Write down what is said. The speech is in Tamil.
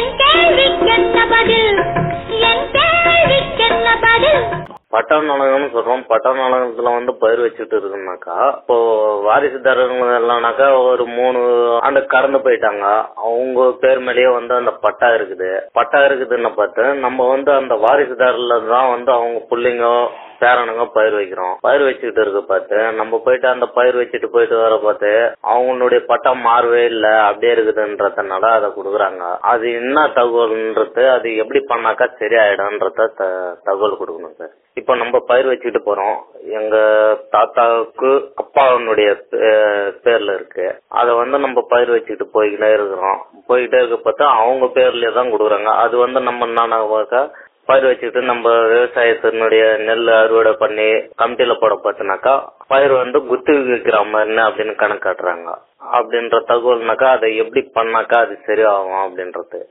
என் கேள்விக்கென்ன பதில் என் கேள்விக்கென்ன பதில் பட்டா நலகம்னு சொல்றோம் பட்டா நலகத்துல வந்து பயிர் வச்சுட்டு இருக்குனாக்கா இப்போ வாரிசுதாரர்கள் எல்லாம்னாக்கா ஒரு மூணு ஆண்டு கடந்து போயிட்டாங்க அவங்க பேர் மேலேயே வந்து அந்த பட்டா இருக்குது பட்டா இருக்குதுன்னு பார்த்து நம்ம வந்து அந்த வாரிசுதாரில் தான் வந்து அவங்க பிள்ளைங்க பேரனுங்க பயிர் வைக்கிறோம் பயிர் வச்சுக்கிட்டு இருக்க பார்த்து நம்ம போயிட்டு அந்த பயிர் வச்சுட்டு போயிட்டு வர பார்த்து அவங்களுடைய பட்டா மாறவே இல்லை அப்படியே இருக்குதுன்றதுனால அதை கொடுக்குறாங்க அது என்ன தகவல்ன்றது அது எப்படி பண்ணாக்கா சரியாயிடும்ன்றத த- தகவல் கொடுக்கணும் சார் இப்போ நம்ம பயிர் வச்சுட்டு போறோம் எங்க தாத்தாவுக்கு அப்பாவுடைய பே- பேர்ல இருக்கு அதை வந்து நம்ம பயிர் வச்சுட்டு போய்கிட்டே இருக்கிறோம் போய்கிட்டே இருக்க பார்த்தா அவங்க பேர்லயே தான் கொடுக்குறாங்க அது வந்து நம்ம என்னன்னாக்கா பயிர் வச்சுக்கிட்டு நம்ம விவசாயத்தினுடைய நெல் அறுவடை பண்ணி கமிட்டியில போட பார்த்தினாக்கா பயிர் வந்து குத்து விற்கிற மாதிரி அப்படின்னு கணக்கு காட்டுறாங்க அப்படின்ற தகவல்னாக்கா அதை எப்படி பண்ணாக்கா அது சரியாகும் அப்படின்றது